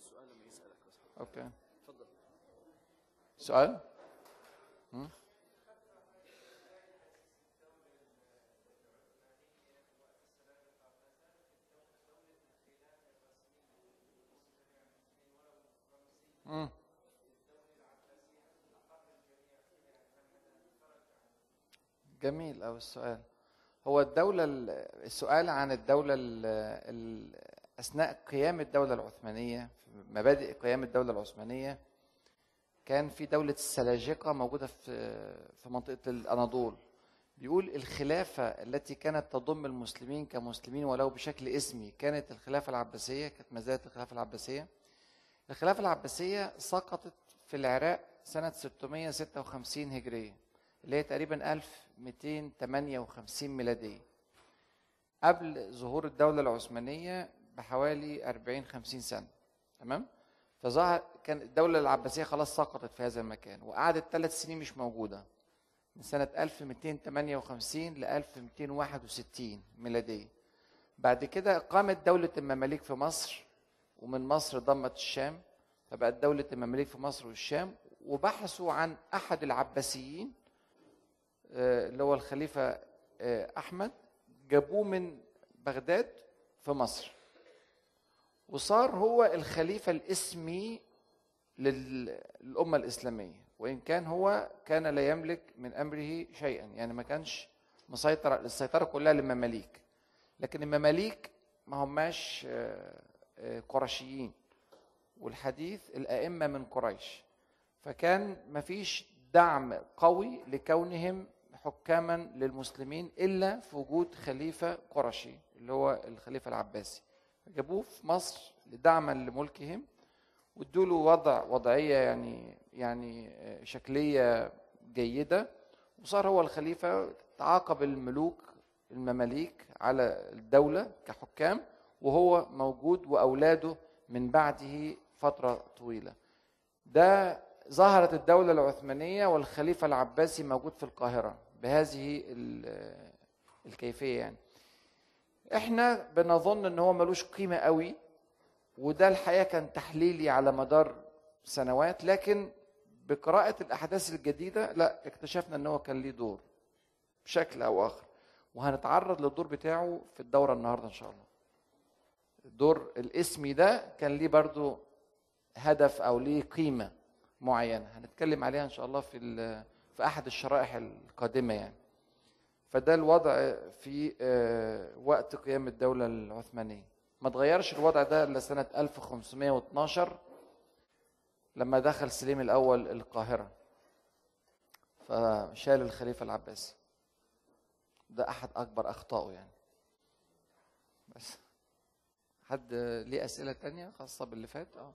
اوكي سؤال مم؟ مم. جميل أوي السؤال هو الدولة ال- السؤال عن الدولة ال- ال- أثناء قيام الدولة العثمانية مبادئ قيام الدولة العثمانية كان في دولة السلاجقة موجودة في في منطقة الأناضول بيقول الخلافة التي كانت تضم المسلمين كمسلمين ولو بشكل اسمي كانت الخلافة العباسية كانت ما زالت الخلافة العباسية الخلافة العباسية سقطت في العراق سنة 656 هجرية اللي هي تقريبا 1258 ميلادية قبل ظهور الدولة العثمانية بحوالي 40 50 سنة تمام فظهر كان الدولة العباسية خلاص سقطت في هذا المكان وقعدت ثلاث سنين مش موجودة من سنة 1258 ل 1261 ميلادية بعد كده قامت دولة المماليك في مصر ومن مصر ضمت الشام فبقت دولة المماليك في مصر والشام وبحثوا عن أحد العباسيين آه، اللي هو الخليفة آه، أحمد جابوه من بغداد في مصر وصار هو الخليفة الاسمي لل- للأمة الإسلامية وإن كان هو كان لا يملك من أمره شيئا يعني ما كانش مسيطر السيطرة كلها للمماليك لكن المماليك ما هماش آه، آه، قرشيين والحديث الأئمة من قريش فكان مفيش دعم قوي لكونهم حكاما للمسلمين إلا في وجود خليفة قرشي اللي هو الخليفة العباسي جابوه في مصر دعما لملكهم وادوا له وضع وضعيه يعني يعني آه، شكليه جيده وصار هو الخليفه تعاقب الملوك المماليك على الدوله كحكام وهو موجود واولاده من بعده فتره طويله ده ظهرت الدوله العثمانيه والخليفه العباسي موجود في القاهره بهذه ال- الكيفيه يعني احنا بنظن ان هو ملوش قيمه قوي وده الحقيقه كان تحليلي على مدار سنوات لكن بقراءة الأحداث الجديدة لا اكتشفنا إن هو كان ليه دور بشكل أو آخر وهنتعرض للدور بتاعه في الدورة النهاردة إن شاء الله الدور الاسمي ده كان ليه برضو هدف أو ليه قيمة معينة هنتكلم عليها إن شاء الله في ال- في أحد الشرائح القادمة يعني فده الوضع في آه، وقت قيام الدولة العثمانية ما تغيرش الوضع ده الا سنه 1512 لما دخل سليم الاول القاهره فشال الخليفه العباسي ده احد اكبر اخطائه يعني بس حد ليه اسئله تانية خاصه باللي فات اه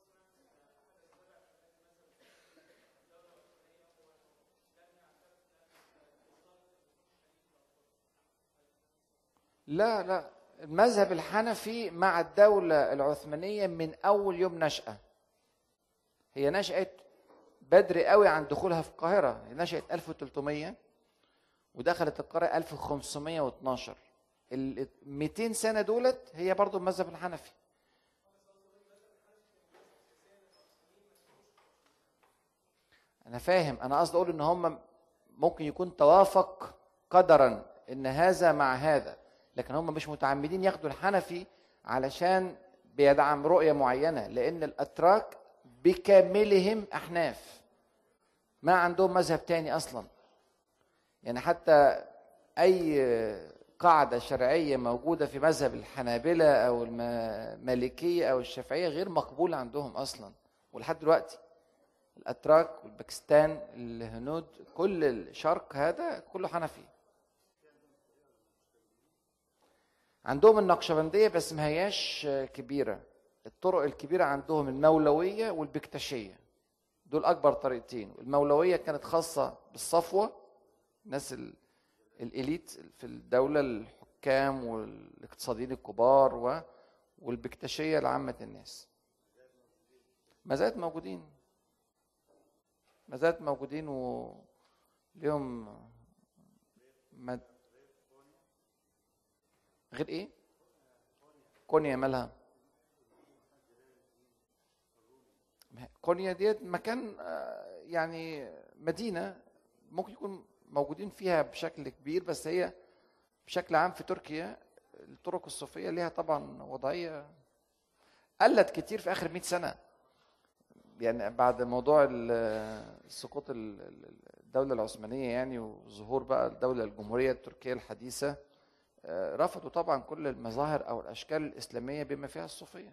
لا لا المذهب الحنفي مع الدولة العثمانية من أول يوم نشأة هي نشأت بدري قوي عن دخولها في القاهرة هي نشأت 1300 ودخلت القاهرة 1512 ال 200 سنة دولت هي برضو المذهب الحنفي أنا فاهم أنا قصدي أقول إن هم ممكن يكون توافق قدرا إن هذا مع هذا لكن هم مش متعمدين ياخدوا الحنفي علشان بيدعم رؤية معينة لأن الأتراك بكاملهم أحناف ما عندهم مذهب تاني أصلا يعني حتى أي قاعدة شرعية موجودة في مذهب الحنابلة أو المالكية أو الشافعية غير مقبولة عندهم أصلا ولحد دلوقتي الأتراك والباكستان الهنود كل الشرق هذا كله حنفي عندهم النقشبندية بس ما هياش كبيرة الطرق الكبيرة عندهم المولوية والبكتشية دول أكبر طريقتين المولوية كانت خاصة بالصفوة الناس ال- الإليت في الدولة الحكام والاقتصاديين الكبار و والبكتشية لعامة الناس ما زالت موجودين ما زالت موجودين و ليهم مد... غير ايه كونيا مالها كونيا ديت مكان آه، يعني مدينه ممكن يكون موجودين فيها بشكل كبير بس هي بشكل عام في تركيا الطرق الصوفيه ليها طبعا وضعيه قلت كتير في اخر 100 سنه يعني بعد موضوع ال- سقوط ال- ال- الدوله العثمانيه يعني وظهور بقى الدوله الجمهوريه التركيه الحديثه آه، رفضوا طبعا كل المظاهر او الاشكال الاسلاميه بما فيها الصوفيه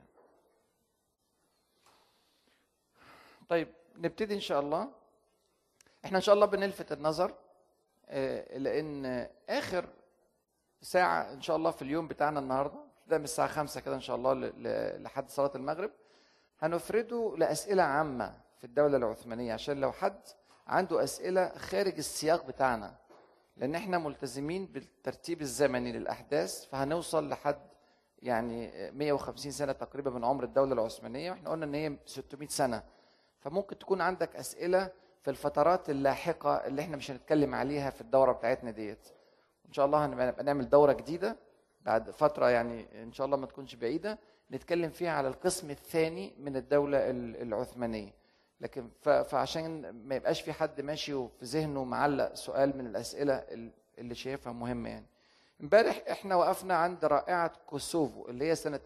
طيب نبتدي ان شاء الله احنا ان شاء الله بنلفت النظر آه، لان اخر ساعه ان شاء الله في اليوم بتاعنا النهارده ده من الساعه 5 كده ان شاء الله ل- ل- لحد صلاه المغرب هنفرده لاسئله عامه في الدوله العثمانيه عشان لو حد عنده اسئله خارج السياق بتاعنا لان احنا ملتزمين بالترتيب الزمني للاحداث فهنوصل لحد يعني 150 سنه تقريبا من عمر الدوله العثمانيه واحنا قلنا ان هي 600 سنه فممكن تكون عندك اسئله في الفترات اللاحقه اللي احنا مش هنتكلم عليها في الدوره بتاعتنا ديت ان شاء الله هنبقى نبقى نعمل دوره جديده بعد فتره يعني ان شاء الله ما تكونش بعيده نتكلم فيها على القسم الثاني من الدوله ال- العثمانيه لكن ف- فعشان ما يبقاش في حد ماشي وفي ذهنه معلق سؤال من الاسئله ال- اللي شايفها مهمه يعني امبارح احنا وقفنا عند رائعه كوسوفو اللي هي سنه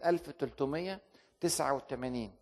1389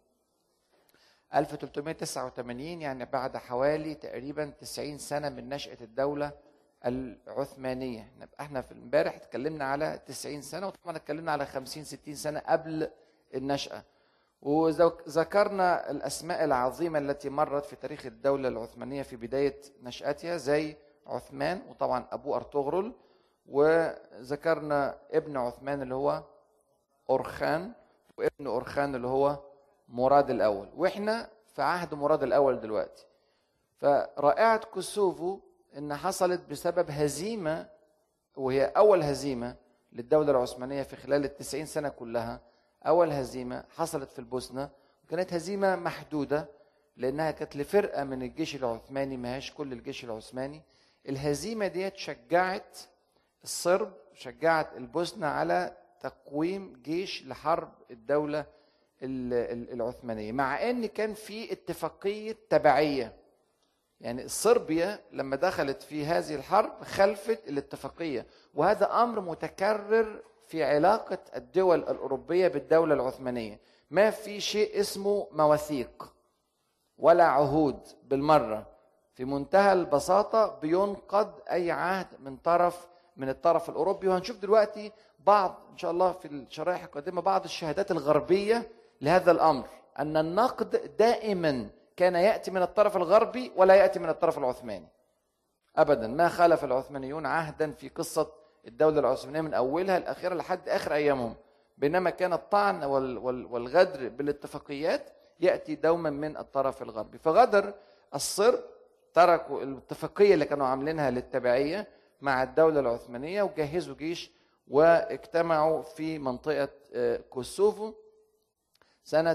1389 يعني بعد حوالي تقريبا 90 سنه من نشاه الدوله العثمانيه نبقى احنا في امبارح اتكلمنا على 90 سنه وطبعا اتكلمنا على 50 60 سنه قبل النشاه وذكرنا الاسماء العظيمه التي مرت في تاريخ الدوله العثمانيه في بدايه نشاتها زي عثمان وطبعا ابوه ارطغرل وذكرنا ابن عثمان اللي هو اورخان وابن اورخان اللي هو مراد الاول واحنا في عهد مراد الاول دلوقتي فرائعه كوسوفو ان حصلت بسبب هزيمه وهي اول هزيمه للدوله العثمانيه في خلال التسعين سنه كلها اول هزيمه حصلت في البوسنه وكانت هزيمه محدوده لانها كانت لفرقه من الجيش العثماني ما هيش كل الجيش العثماني الهزيمه ديت شجعت الصرب شجعت البوسنه على تقويم جيش لحرب الدوله ال- ال- العثمانيه مع ان كان في اتفاقيه تبعيه يعني صربيا لما دخلت في هذه الحرب خلفت الاتفاقيه وهذا امر متكرر في علاقه الدول الاوروبيه بالدوله العثمانيه ما في شيء اسمه مواثيق ولا عهود بالمره في منتهى البساطه بينقض اي عهد من طرف من الطرف الاوروبي وهنشوف دلوقتي بعض ان شاء الله في الشرائح القادمه بعض الشهادات الغربيه لهذا الامر ان النقد دائما كان ياتي من الطرف الغربي ولا ياتي من الطرف العثماني ابدا ما خالف العثمانيون عهدا في قصه الدوله العثمانيه من اولها لاخرها لحد اخر ايامهم بينما كان الطعن وال- وال- والغدر بالاتفاقيات ياتي دوما من الطرف الغربي فغدر الصرب تركوا الاتفاقيه اللي كانوا عاملينها للتبعيه مع الدوله العثمانيه وجهزوا جيش واجتمعوا في منطقه آه، كوسوفو سنة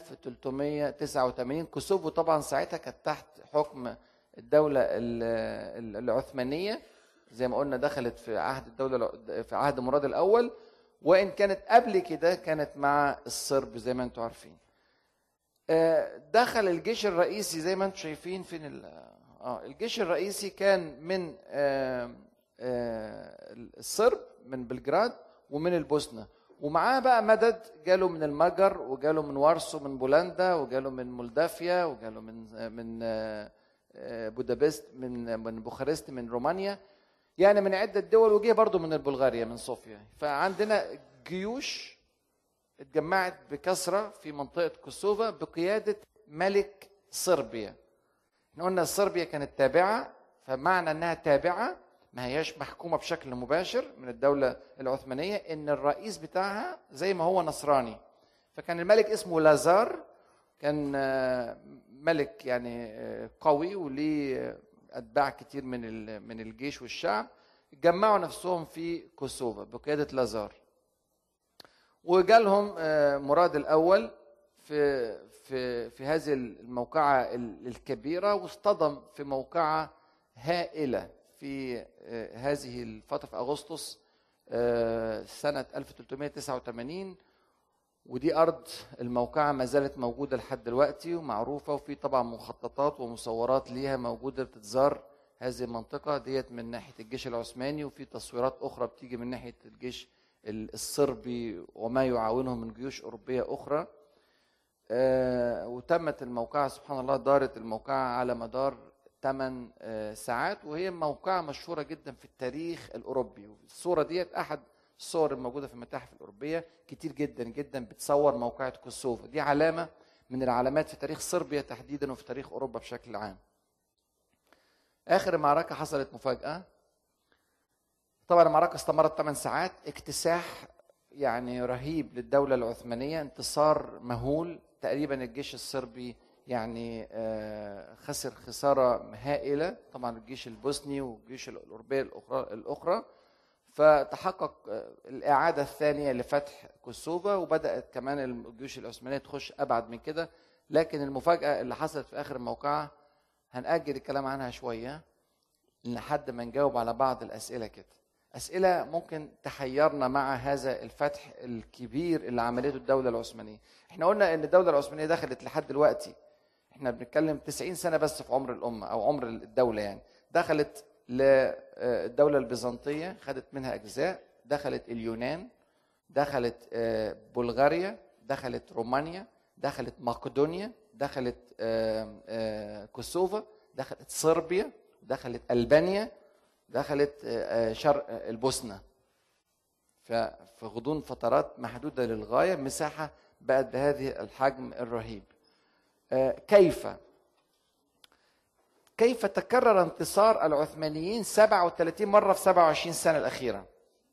1389 كوسوفو طبعا ساعتها كانت تحت حكم الدولة ال- ال- العثمانية زي ما قلنا دخلت في عهد الدولة الع- في عهد مراد الأول وإن كانت قبل كده كانت مع الصرب زي ما أنتم عارفين آه، دخل الجيش الرئيسي زي ما انتم شايفين فين ال- اه الجيش الرئيسي كان من آه، آه، الصرب من بلجراد ومن البوسنه ومعاه بقى مدد جاله من المجر وجاله من وارسو من بولندا وجاله من مولدافيا وجاله من من آه، آه، بودابست من من بوخارست من رومانيا يعني من عده دول وجه برضه من بلغاريا من صوفيا فعندنا جيوش اتجمعت بكثرة في منطقة كوسوفا بقيادة ملك صربيا احنا قلنا صربيا كانت تابعة فمعنى انها تابعة ما هياش محكومة بشكل مباشر من الدولة العثمانية ان الرئيس بتاعها زي ما هو نصراني فكان الملك اسمه لازار كان آه، ملك يعني آه، قوي وليه اتباع كتير من ال- من الجيش والشعب جمعوا نفسهم في كوسوفا بقيادة لازار وجالهم آه، مراد الاول في في في هذه الموقعه ال- الكبيره واصطدم في موقعه هائله في آه، هذه الفتره في اغسطس آه، سنه 1389 ودي ارض الموقعه ما زالت موجوده لحد دلوقتي ومعروفه وفي طبعا مخططات ومصورات ليها موجوده بتتزار هذه المنطقه ديت من ناحيه الجيش العثماني وفي تصويرات اخرى بتيجي من ناحيه الجيش الصربي وما يعاونه من جيوش اوروبيه اخرى آه، وتمت الموقعه سبحان الله دارت الموقعه على مدار 8 آه، ساعات وهي موقعه مشهوره جدا في التاريخ الاوروبي الصوره ديت احد الصور الموجوده في المتاحف الاوروبيه كتير جدا جدا بتصور موقعه كوسوفو دي علامه من العلامات في تاريخ صربيا تحديدا وفي تاريخ اوروبا بشكل عام اخر معركه حصلت مفاجاه طبعا المعركه استمرت 8 ساعات اكتساح يعني رهيب للدوله العثمانيه انتصار مهول تقريبا الجيش الصربي يعني آه، خسر خساره هائله طبعا الجيش البوسني والجيوش الاوروبيه الاخرى الاخرى فتحقق آه، الاعاده الثانيه لفتح كوسوفا وبدات كمان الجيوش العثمانيه تخش ابعد من كده لكن المفاجاه اللي حصلت في اخر الموقعه هنأجل الكلام عنها شويه لحد ما نجاوب على بعض الاسئله كده اسئله ممكن تحيرنا مع هذا الفتح الكبير اللي عملته الدوله العثمانيه احنا قلنا ان الدوله العثمانيه دخلت لحد دلوقتي احنا بنتكلم 90 سنه بس في عمر الامه او عمر الدوله يعني دخلت للدوله البيزنطيه خدت منها اجزاء دخلت اليونان دخلت آه، بلغاريا دخلت رومانيا دخلت مقدونيا دخلت آه، آه، كوسوفا دخلت صربيا دخلت البانيا دخلت شرق البوسنه ففي غضون فترات محدوده للغايه مساحه بقت بهذه الحجم الرهيب كيف كيف تكرر انتصار العثمانيين 37 مرة في 27 سنة الأخيرة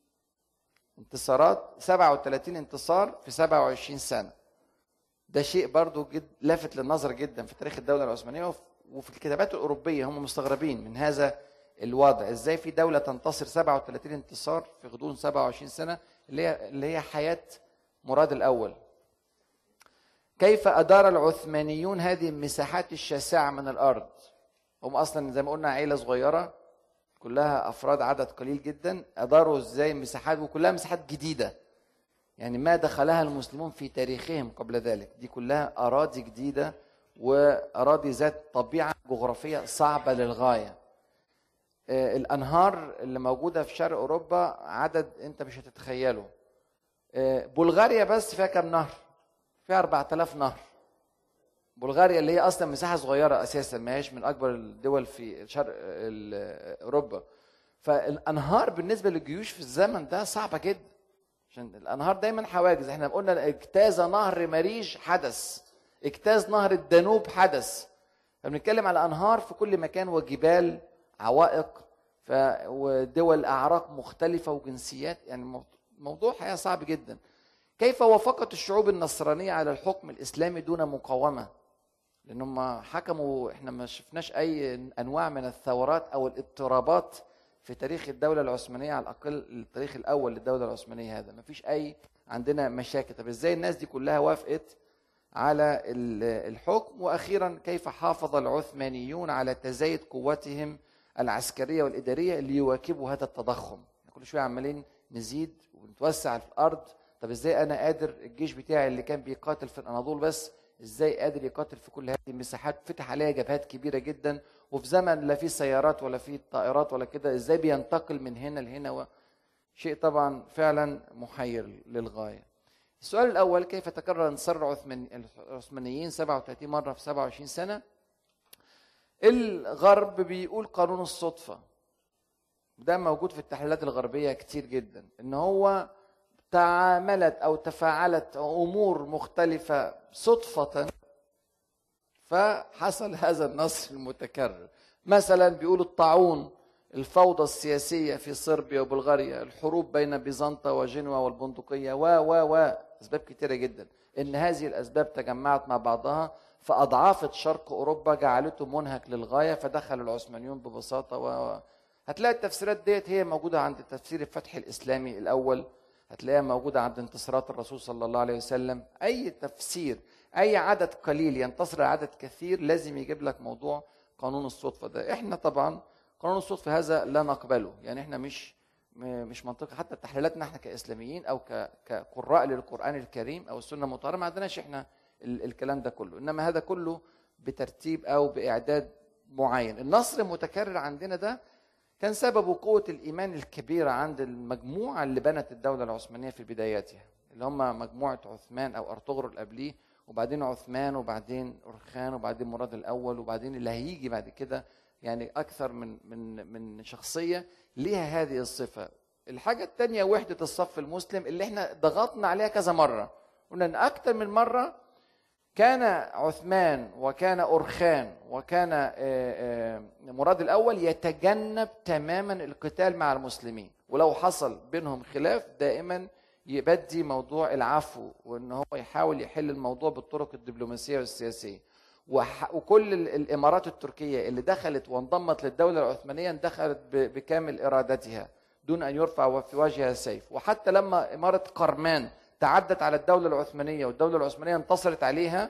انتصارات 37 انتصار في 27 سنة ده شيء برضو جد لافت للنظر جدا في تاريخ الدولة العثمانية وفي الكتابات الأوروبية هم مستغربين من هذا الوضع ازاي في دولة تنتصر 37 انتصار في غضون 27 سنة اللي هي اللي هي حياة مراد الأول كيف أدار العثمانيون هذه المساحات الشاسعة من الأرض هم اصلا زي ما قلنا عيله صغيره كلها افراد عدد قليل جدا اداروا ازاي مساحات وكلها مساحات جديده يعني ما دخلها المسلمون في تاريخهم قبل ذلك دي كلها اراضي جديده واراضي ذات طبيعه جغرافيه صعبه للغايه آه، الانهار اللي موجوده في شرق اوروبا عدد انت مش هتتخيله آه، بلغاريا بس فيها كام نهر فيها 4000 نهر بلغاريا اللي هي اصلا مساحه صغيره اساسا ما هيش من اكبر الدول في شرق اوروبا فالانهار بالنسبه للجيوش في الزمن ده صعبه جدا عشان الانهار دايما حواجز احنا قلنا اجتاز نهر مريج حدث اجتاز نهر الدانوب حدث فبنتكلم على انهار في كل مكان وجبال عوائق ف... ودول اعراق مختلفه وجنسيات يعني موضوع حقيقه صعب جدا كيف وافقت الشعوب النصرانيه على الحكم الاسلامي دون مقاومه لان هم حكموا احنا ما شفناش اي انواع من الثورات او الاضطرابات في تاريخ الدوله العثمانيه على الاقل التاريخ الاول للدوله العثمانيه هذا ما فيش اي عندنا مشاكل طب ازاي الناس دي كلها وافقت على الحكم واخيرا كيف حافظ العثمانيون على تزايد قوتهم العسكريه والاداريه ليواكبوا هذا التضخم كل شويه عمالين نزيد ونتوسع في الارض طب ازاي انا قادر الجيش بتاعي اللي كان بيقاتل في الاناضول بس ازاي قادر يقاتل في كل هذه المساحات فتح عليها جبهات كبيره جدا وفي زمن لا في سيارات ولا في طائرات ولا كده ازاي بينتقل من هنا لهنا و... شيء طبعا فعلا محير للغايه السؤال الاول كيف تكرر انتصار العثمانيين 37 مره في 27 سنه الغرب بيقول قانون الصدفه ده موجود في التحليلات الغربيه كتير جدا ان هو تعاملت او تفاعلت امور مختلفه صدفه فحصل هذا النصر المتكرر مثلا بيقول الطاعون الفوضى السياسيه في صربيا وبلغاريا الحروب بين بيزنطة وجنوة والبندقيه و و و اسباب كثيره جدا ان هذه الاسباب تجمعت مع بعضها فاضعافت شرق اوروبا جعلته منهك للغايه فدخل العثمانيون ببساطه و هتلاقي التفسيرات ديت هي موجوده عند تفسير الفتح الاسلامي الاول هتلاقيها موجودة عند انتصارات الرسول صلى الله عليه وسلم أي تفسير أي عدد قليل ينتصر عدد كثير لازم يجيب لك موضوع قانون الصدفة ده إحنا طبعا قانون الصدفة هذا لا نقبله يعني إحنا مش م- مش منطقي حتى تحليلاتنا احنا كاسلاميين او ك- كقراء للقران الكريم او السنه المطهره ما عندناش احنا ال- الكلام ده كله انما هذا كله بترتيب او باعداد معين النصر المتكرر عندنا ده كان سببه قوه الايمان الكبيره عند المجموعه اللي بنت الدوله العثمانيه في بداياتها اللي هم مجموعه عثمان او ارطغرل قبليه وبعدين عثمان وبعدين أرخان وبعدين مراد الأول وبعدين اللي هيجي بعد كده يعني أكثر من من من شخصية ليها هذه الصفة. الحاجة الثانية وحدة الصف المسلم اللي احنا ضغطنا عليها كذا مرة. قلنا إن أكثر من مرة كان عثمان وكان أرخان وكان آه، آه، مراد الأول يتجنب تماما القتال مع المسلمين ولو حصل بينهم خلاف دائما يبدي موضوع العفو وان هو يحاول يحل الموضوع بالطرق الدبلوماسيه والسياسيه وح- وكل ال- الامارات التركيه اللي دخلت وانضمت للدوله العثمانيه دخلت ب- بكامل ارادتها دون ان يرفع في وجهها سيف وحتى لما اماره قرمان تعدت على الدوله العثمانيه والدوله العثمانيه انتصرت عليها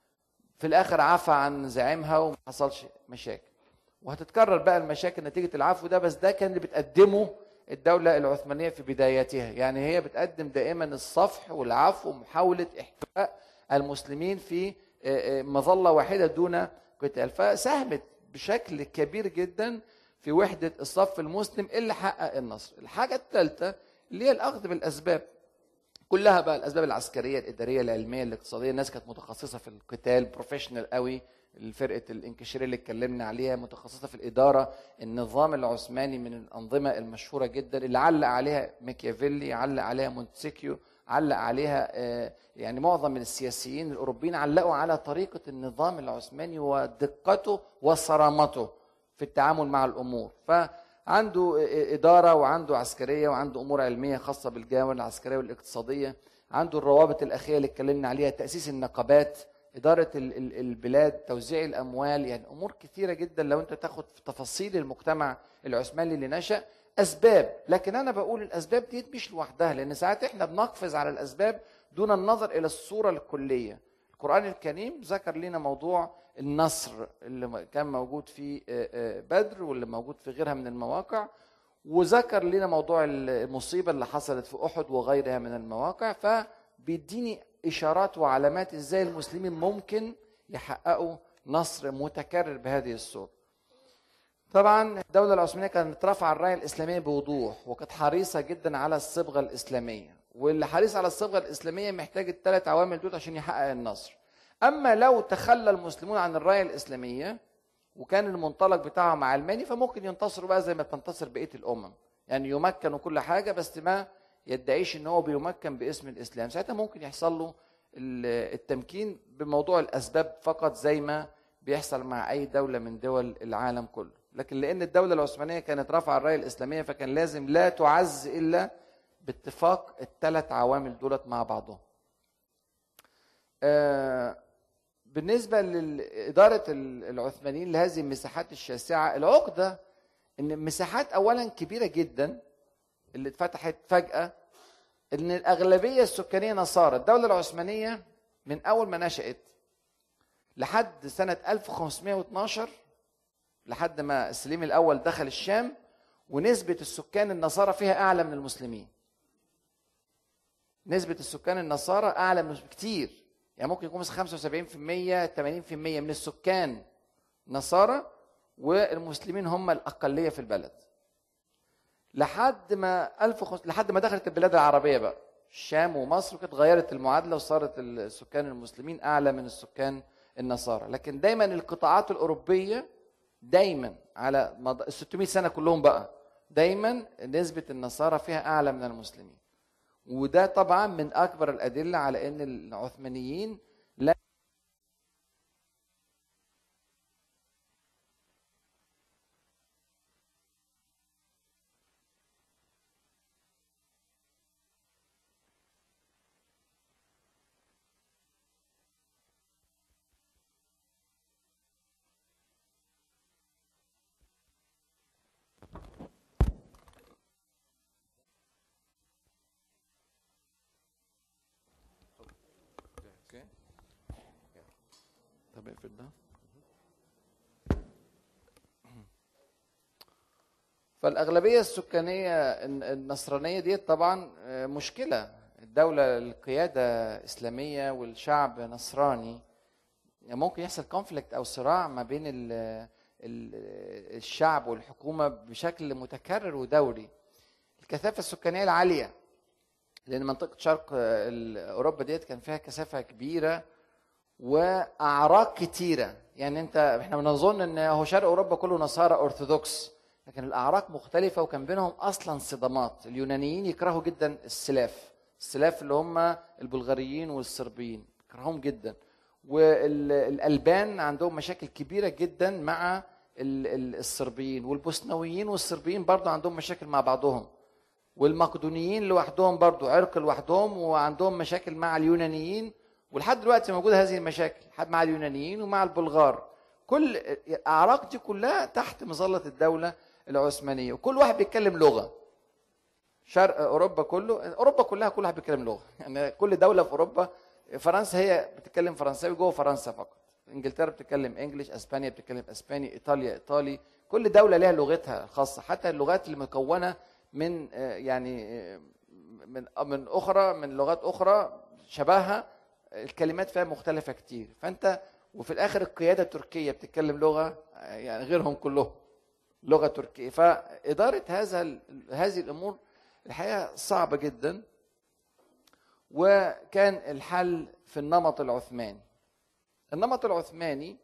في الاخر عفى عن زعيمها وما حصلش مشاكل وهتتكرر بقى المشاكل نتيجه العفو ده بس ده كان اللي بتقدمه الدولة العثمانية في بدايتها يعني هي بتقدم دائما الصفح والعفو ومحاولة احتواء المسلمين في آه، آه، مظلة واحدة دون قتال فساهمت بشكل كبير جدا في وحدة الصف المسلم اللي حقق النصر الحاجة الثالثة اللي هي الأخذ بالأسباب كلها بقى الاسباب العسكريه الاداريه العلميه الاقتصاديه الناس كانت متخصصه في القتال بروفيشنال قوي فرقه الانكشاريه اللي اتكلمنا عليها متخصصه في الاداره النظام العثماني من الانظمه المشهوره جدا اللي علق عليها ميكيافيلي علق عليها مونتسكيو علق عليها آه، يعني معظم من السياسيين الاوروبيين علقوا على طريقه النظام العثماني ودقته وصرامته في التعامل مع الامور فعنده اداره وعنده عسكريه وعنده امور علميه خاصه بالجوانب العسكريه والاقتصاديه عنده الروابط الاخيره اللي اتكلمنا عليها تاسيس النقابات اداره ال- ال- البلاد توزيع الاموال يعني امور كثيره جدا لو انت تاخد في تفاصيل المجتمع العثماني اللي نشا اسباب لكن انا بقول الاسباب دي مش لوحدها لان ساعات احنا بنقفز على الاسباب دون النظر الى الصوره الكليه القرآن الكريم ذكر لنا موضوع النصر اللي كان موجود في آه، آه، بدر واللي موجود في غيرها من المواقع وذكر لنا موضوع المصيبة اللي حصلت في أحد وغيرها من المواقع فبيديني إشارات وعلامات إزاي المسلمين ممكن يحققوا نصر متكرر بهذه الصورة طبعا الدولة العثمانية كانت رافعة الراية الإسلامية بوضوح وكانت حريصة جدا على الصبغة الإسلامية واللي حريص على الصبغة الإسلامية محتاج الثلاث عوامل دول عشان يحقق النصر أما لو تخلى المسلمون عن الراية الإسلامية وكان المنطلق بتاعهم علماني فممكن ينتصروا بقى زي ما تنتصر بقية الأمم يعني يمكن وكل حاجة بس ما يدعيش ان هو بيمكن باسم الاسلام ساعتها ممكن يحصل له ال- التمكين بموضوع الاسباب فقط زي ما بيحصل مع اي دوله من دول العالم كله لكن لان الدوله العثمانيه كانت رافعه الرايه الاسلاميه فكان لازم لا تعز الا باتفاق الثلاث عوامل دولت مع بعضهم آه، بالنسبه لاداره العثمانيين لهذه المساحات الشاسعه العقده ان مساحات اولا كبيره جدا اللي اتفتحت فجاه ان الاغلبيه السكانيه نصارى الدوله العثمانيه من اول ما نشات لحد سنه 1512 لحد ما سليم الاول دخل الشام ونسبه السكان النصارى فيها اعلى من المسلمين نسبه السكان النصارى اعلى من كتير يعني ممكن يكون مثلا 75% 80% من السكان نصارى والمسلمين هم الاقليه في البلد لحد ما 1000 لحد ما دخلت البلاد العربيه بقى الشام ومصر كانت غيرت المعادله وصارت السكان المسلمين اعلى من السكان النصارى لكن دايما القطاعات الاوروبيه دايما على مد... 600 سنه كلهم بقى دايما نسبه النصارى فيها اعلى من المسلمين وده طبعا من اكبر الادله على ان العثمانيين لا اوكي طب اقفل ده فالاغلبيه السكانيه النصرانيه دي طبعا مشكله الدوله القياده اسلاميه والشعب نصراني ممكن يحصل كونفليكت او صراع ما بين الشعب والحكومه بشكل متكرر ودوري الكثافه السكانيه العاليه لان منطقه شرق اوروبا ديت كان فيها كثافه كبيره واعراق كتيره يعني انت احنا بنظن ان هو شرق اوروبا كله نصارى ارثوذكس لكن الاعراق مختلفه وكان بينهم اصلا صدامات اليونانيين يكرهوا جدا السلاف السلاف اللي هم البلغاريين والصربيين يكرههم جدا والالبان عندهم مشاكل كبيره جدا مع الصربيين والبوسنويين والصربيين برضه عندهم مشاكل مع بعضهم والمقدونيين لوحدهم برضه عرق لوحدهم وعندهم مشاكل مع اليونانيين ولحد دلوقتي موجوده هذه المشاكل مع اليونانيين ومع البلغار كل الاعراق دي كلها تحت مظله الدوله العثمانيه وكل واحد بيتكلم لغه شرق اوروبا كله اوروبا كلها كل واحد بيتكلم لغه يعني كل دوله في اوروبا فرنسا هي بتتكلم فرنساوي جوه فرنسا فقط انجلترا بتتكلم انجليش اسبانيا بتتكلم اسباني ايطاليا ايطالي كل دوله لها لغتها الخاصه حتى اللغات اللي مكونه من يعني من من اخرى من لغات اخرى شبهها الكلمات فيها مختلفه كتير فانت وفي الاخر القياده التركيه بتتكلم لغه يعني غيرهم كلهم لغه تركيه فاداره هذا هذه الامور الحقيقه صعبه جدا وكان الحل في النمط العثماني النمط العثماني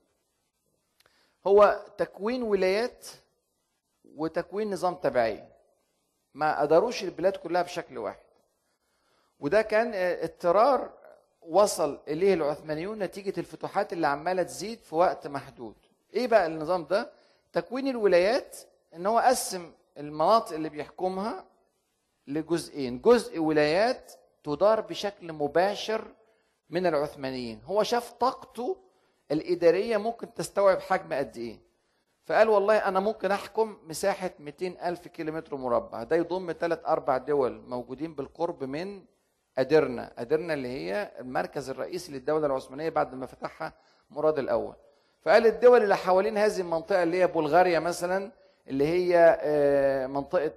هو تكوين ولايات وتكوين نظام تبعيه ما قدروش البلاد كلها بشكل واحد وده كان اضطرار وصل اليه العثمانيون نتيجه الفتوحات اللي عماله تزيد في وقت محدود ايه بقى النظام ده تكوين الولايات ان هو قسم المناطق اللي بيحكمها لجزئين جزء ولايات تدار بشكل مباشر من العثمانيين هو شاف طاقته الإدارية ممكن تستوعب حجم قد إيه فقال والله أنا ممكن أحكم مساحة 200 ألف كيلومتر مربع ده يضم ثلاث أربع دول موجودين بالقرب من أدرنا أدرنا اللي هي المركز الرئيسي للدولة العثمانية بعد ما فتحها مراد الأول فقال الدول اللي حوالين هذه المنطقة اللي هي بلغاريا مثلا اللي هي منطقة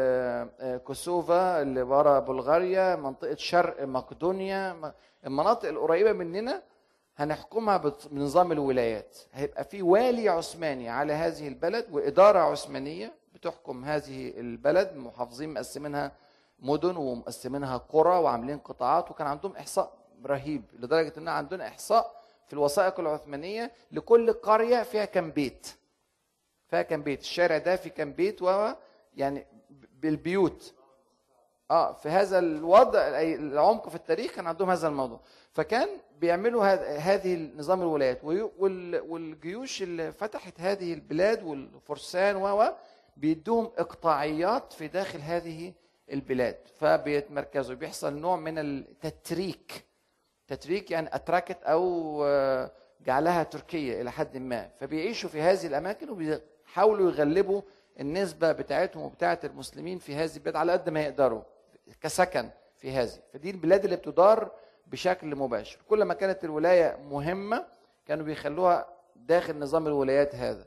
كوسوفا اللي ورا بلغاريا منطقة شرق مقدونيا المناطق القريبة مننا هنحكمها بنظام الولايات هيبقى في والي عثماني على هذه البلد وإدارة عثمانية بتحكم هذه البلد محافظين مقسمينها مدن ومقسمينها قرى وعاملين قطاعات وكان عندهم إحصاء رهيب لدرجة إن عندنا إحصاء في الوثائق العثمانية لكل قرية فيها كم بيت فيها كم بيت الشارع ده في كم بيت و يعني بالبيوت اه في هذا الوضع اي العمق في التاريخ كان عندهم هذا الموضوع فكان بيعملوا هذه نظام الولايات والجيوش اللي فتحت هذه البلاد والفرسان و بيدوهم اقطاعيات في داخل هذه البلاد فبيتمركزوا بيحصل نوع من التتريك تتريك يعني اتراكت او جعلها تركيا الى حد ما فبيعيشوا في هذه الاماكن وبيحاولوا يغلبوا النسبه بتاعتهم وبتاعه المسلمين في هذه البلاد على قد ما يقدروا كسكن في هذه فدي البلاد اللي بتدار بشكل مباشر كل ما كانت الولايه مهمه كانوا بيخلوها داخل نظام الولايات هذا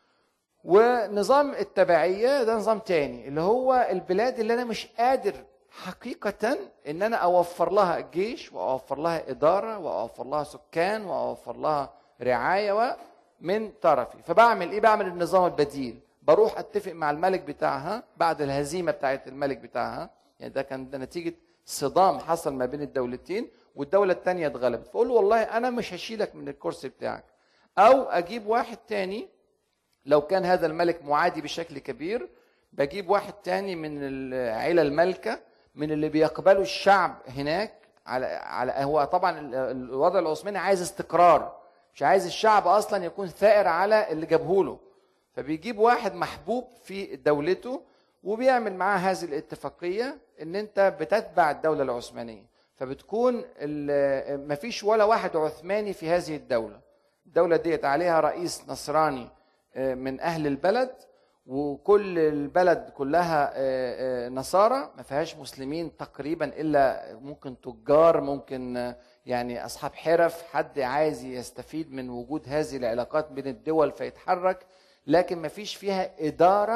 ونظام التبعيه ده نظام تاني اللي هو البلاد اللي انا مش قادر حقيقة إن أنا أوفر لها جيش وأوفر لها إدارة وأوفر لها سكان وأوفر لها رعاية من طرفي فبعمل إيه؟ بعمل النظام البديل بروح أتفق مع الملك بتاعها بعد الهزيمة بتاعت الملك بتاعها يعني ده كان ده نتيجة صدام حصل ما بين الدولتين والدولة الثانية اتغلبت فأقول له والله أنا مش هشيلك من الكرسي بتاعك أو أجيب واحد تاني لو كان هذا الملك معادي بشكل كبير بجيب واحد تاني من العيلة المالكة من اللي بيقبلوا الشعب هناك على على هو طبعا الوضع العثماني عايز استقرار مش عايز الشعب اصلا يكون ثائر على اللي جابه له فبيجيب واحد محبوب في دولته وبيعمل معاه هذه الاتفاقيه ان انت بتتبع الدوله العثمانيه فبتكون مفيش ولا واحد عثماني في هذه الدوله الدوله ديت عليها رئيس نصراني من اهل البلد وكل البلد كلها نصارى ما فيهاش مسلمين تقريبا الا ممكن تجار ممكن يعني اصحاب حرف حد عايز يستفيد من وجود هذه العلاقات بين الدول فيتحرك لكن ما فيش فيها اداره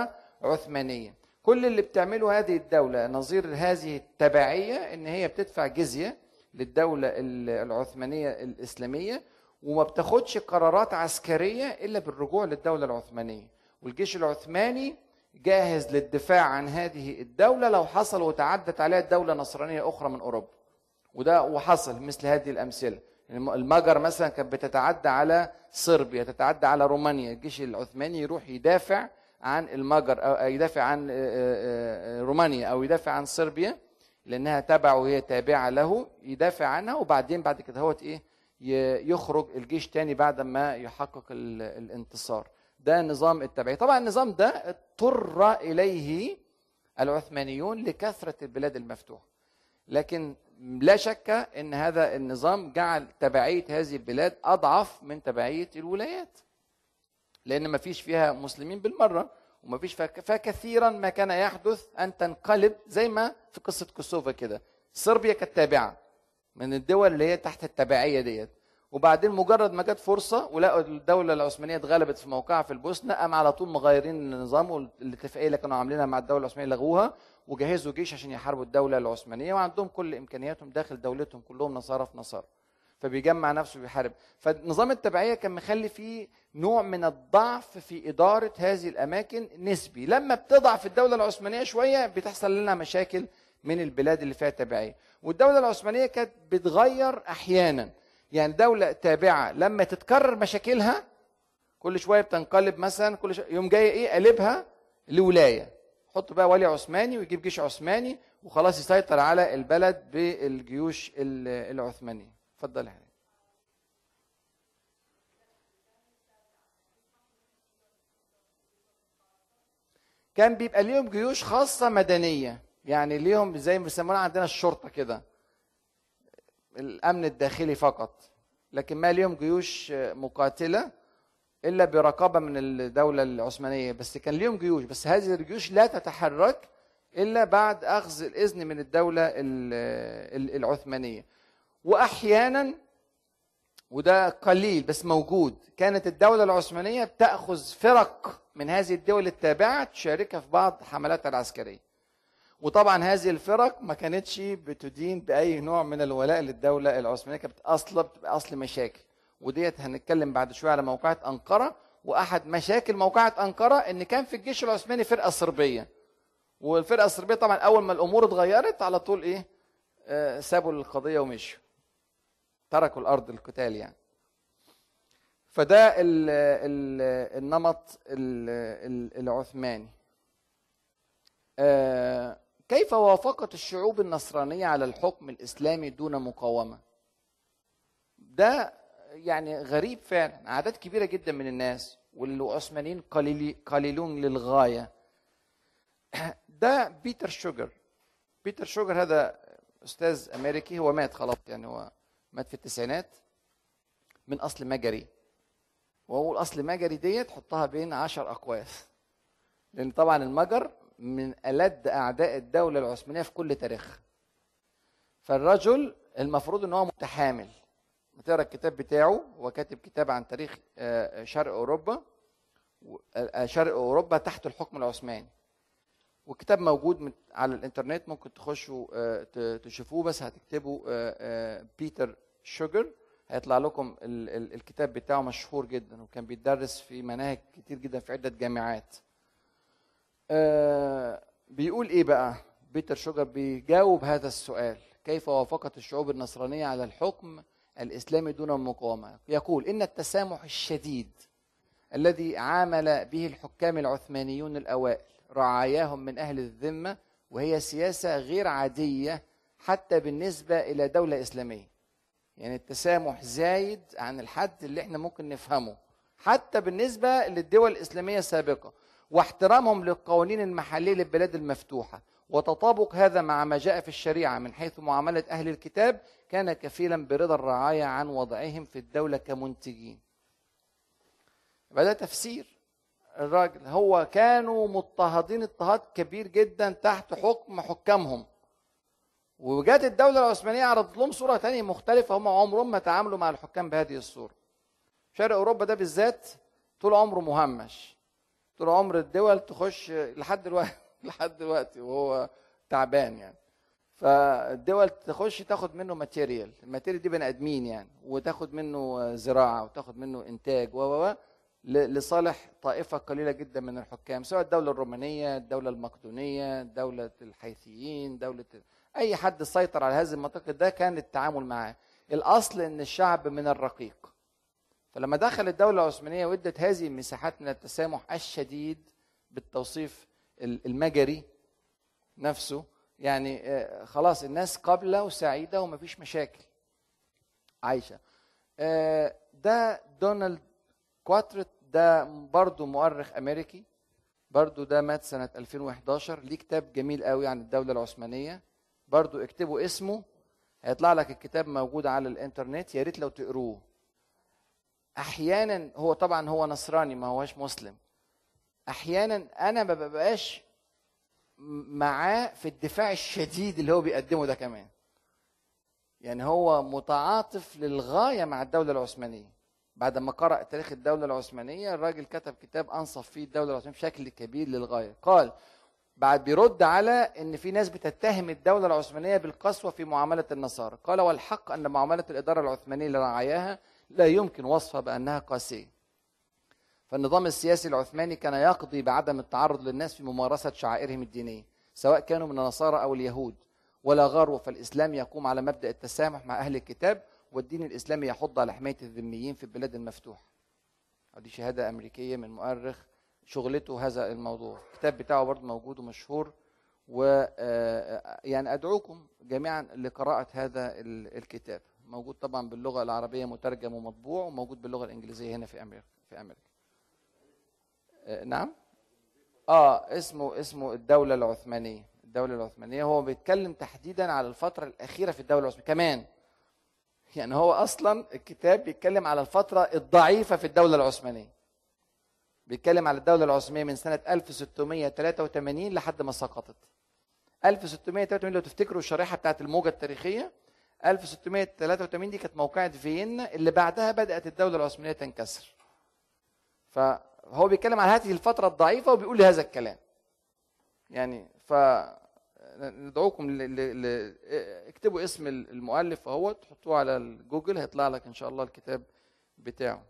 عثمانية كل اللي بتعمله هذه الدولة نظير هذه التبعية ان هي بتدفع جزية للدولة العثمانية الإسلامية وما بتاخدش قرارات عسكرية إلا بالرجوع للدولة العثمانية والجيش العثماني جاهز للدفاع عن هذه الدولة لو حصل وتعدت عليها دولة نصرانية أخرى من أوروبا وده وحصل مثل هذه الأمثلة المجر مثلا كانت بتتعدى على صربيا تتعدى على رومانيا الجيش العثماني يروح يدافع عن المجر أو يدافع عن آه، آه، آه، رومانيا أو يدافع عن صربيا لأنها تبع وهي تابعة له يدافع عنها وبعدين بعد كده هو إيه يخرج الجيش تاني بعد ما يحقق الانتصار ده نظام التبعية طبعا النظام ده اضطر إليه العثمانيون لكثرة البلاد المفتوحة لكن لا شك ان هذا النظام جعل تبعيه هذه البلاد اضعف من تبعيه الولايات لان ما فيش فيها مسلمين بالمره وما فيش فكثيرا ما كان يحدث ان تنقلب زي ما في قصه كوسوفا كده صربيا كانت تابعه من الدول اللي هي تحت التبعيه ديت وبعدين مجرد ما جت فرصه ولقوا الدوله العثمانيه اتغلبت في موقعها في البوسنه قام على طول مغيرين النظام والاتفاقيه اللي كانوا عاملينها مع الدوله العثمانيه لغوها وجهزوا جيش عشان يحاربوا الدوله العثمانيه وعندهم كل امكانياتهم داخل دولتهم كلهم نصارى في نصارى فبيجمع نفسه بيحارب فنظام التبعيه كان مخلي فيه نوع من الضعف في اداره هذه الاماكن نسبي لما بتضعف الدوله العثمانيه شويه بتحصل لنا مشاكل من البلاد اللي فيها تبعيه والدوله العثمانيه كانت بتغير احيانا يعني دوله تابعه لما تتكرر مشاكلها كل شويه بتنقلب مثلا كل شوية يوم جاي ايه قلبها لولايه حط بقى ولي عثماني ويجيب جيش عثماني وخلاص يسيطر على البلد بالجيوش العثمانيه اتفضل يا كان بيبقى ليهم جيوش خاصة مدنية يعني ليهم زي ما بيسموها عندنا الشرطة كده الأمن الداخلي فقط لكن ما ليهم جيوش مقاتلة إلا برقابة من الدولة العثمانية بس كان ليهم جيوش بس هذه الجيوش لا تتحرك إلا بعد أخذ الإذن من الدولة العثمانية وأحيانا وده قليل بس موجود كانت الدولة العثمانية بتأخذ فرق من هذه الدول التابعة تشاركها في بعض حملاتها العسكرية وطبعا هذه الفرق ما كانتش بتدين بأي نوع من الولاء للدولة العثمانية كانت أصلا بتبقى أصل مشاكل وديت هنتكلم بعد شوية على موقعة أنقرة وأحد مشاكل موقعة أنقرة إن كان في الجيش العثماني فرقة صربية والفرقة الصربية طبعا أول ما الأمور اتغيرت على طول إيه آه سابوا القضية ومشوا تركوا الأرض القتال يعني فده ال ال النمط العثماني آه، كيف وافقت الشعوب النصرانية على الحكم الإسلامي دون مقاومة ده يعني غريب فعلا أعداد كبيرة جدا من الناس والعثمانيين قليلون للغاية ده بيتر شوجر بيتر شوجر هذا أستاذ أمريكي هو مات خلاص يعني هو مات في التسعينات من أصل مجري واقول اصل مجري ديت حطها بين عشر اقواس لان طبعا المجر من ألد أعداء الدولة العثمانية في كل تاريخها فالرجل المفروض ان هو متحامل تقرا الكتاب بتاعه هو كاتب كتاب عن تاريخ آه، شرق اوروبا آه، شرق اوروبا تحت الحكم العثماني والكتاب موجود على الانترنت ممكن تخشوا آه، تشوفوه بس هتكتبوا بيتر شوجر هيطلع لكم الكتاب بتاعه مشهور جدا وكان بيتدرس في مناهج كتير جدا في عده جامعات آه، بيقول ايه بقى بيتر شوجر بيجاوب هذا السؤال كيف وافقت الشعوب النصرانيه على الحكم الاسلامي دون مقاومه يقول ان التسامح الشديد الذي عامل به الحكام العثمانيون الاوائل رعاياهم من اهل الذمه وهي سياسه غير عاديه حتى بالنسبه الى دوله اسلاميه يعني التسامح زايد عن الحد اللي احنا ممكن نفهمه حتى بالنسبه للدول الاسلاميه السابقه واحترامهم للقوانين المحليه للبلاد المفتوحه وتطابق هذا مع ما جاء في الشريعه من حيث معامله اهل الكتاب كان كفيلا برضا الرعايه عن وضعهم في الدوله كمنتجين. يبقى تفسير الراجل هو كانوا مضطهدين اضطهاد كبير جدا تحت حكم حكامهم وجات الدولة العثمانية عرضت لهم صورة تانية مختلفة هم عمرهم ما تعاملوا مع الحكام بهذه الصورة شرق أوروبا ده بالذات طول عمره مهمش طول عمر الدول تخش لحد دلوقتي لحد دلوقتي وهو تعبان يعني فالدول تخش تاخد منه ماتيريال الماتيريال دي بني ادمين يعني وتاخد منه زراعه وتاخد منه انتاج و و لصالح طائفه قليله جدا من الحكام سواء الدوله الرومانيه الدوله المقدونيه دوله الحيثيين دوله اي حد سيطر على هذه المنطقه ده كان التعامل معاه الاصل ان الشعب من الرقيق فلما دخل الدوله العثمانيه وادت هذه المساحات من التسامح الشديد بالتوصيف المجري نفسه يعني آه، خلاص الناس قابله وسعيده ومفيش مشاكل عايشه آه، ده دونالد كواترت ده برضه مؤرخ امريكي برضه ده مات سنه 2011 ليه كتاب جميل قوي عن الدوله العثمانيه برضه اكتبوا اسمه هيطلع لك الكتاب موجود على الانترنت يا ريت لو تقروه احيانا هو طبعا هو نصراني ما هوش مسلم احيانا انا ما ببقاش معاه في الدفاع الشديد اللي هو بيقدمه ده كمان يعني هو متعاطف للغايه مع الدوله العثمانيه بعد ما قرأ تاريخ الدولة العثمانية الراجل كتب كتاب أنصف فيه الدولة العثمانية بشكل كبير للغاية قال بعد بيرد على ان في ناس بتتهم الدوله العثمانيه بالقسوه في معامله النصارى قال والحق ان معامله الاداره العثمانيه لرعاياها لا يمكن وصفها بانها قاسيه فالنظام السياسي العثماني كان يقضي بعدم التعرض للناس في ممارسه شعائرهم الدينيه سواء كانوا من النصارى او اليهود ولا غرو فالاسلام يقوم على مبدا التسامح مع اهل الكتاب والدين الاسلامي يحض على حمايه الذميين في البلاد المفتوحه دي شهاده امريكيه من مؤرخ شغلته هذا الموضوع الكتاب بتاعه برضه موجود ومشهور و آه، آه، يعني ادعوكم جميعا لقراءه هذا الكتاب موجود طبعا باللغه العربيه مترجم ومطبوع وموجود باللغه الانجليزيه هنا في امريكا في امريكا آه، نعم اه اسمه اسمه الدوله العثمانيه الدوله العثمانيه هو بيتكلم تحديدا على الفتره الاخيره في الدوله العثمانيه كمان يعني هو اصلا الكتاب بيتكلم على الفتره الضعيفه في الدوله العثمانيه بيتكلم على الدولة العثمانية من سنة 1683 لحد ما سقطت 1683 لو تفتكروا الشريحة بتاعت الموجة التاريخية 1683 دي كانت موقعة فيينا اللي بعدها بدأت الدولة العثمانية تنكسر فهو بيتكلم على هذه الفترة الضعيفة وبيقول لي هذا الكلام يعني ف ندعوكم ل... ل... ل... اكتبوا اسم المؤلف اهو تحطوه على الجوجل هيطلع لك ان شاء الله الكتاب بتاعه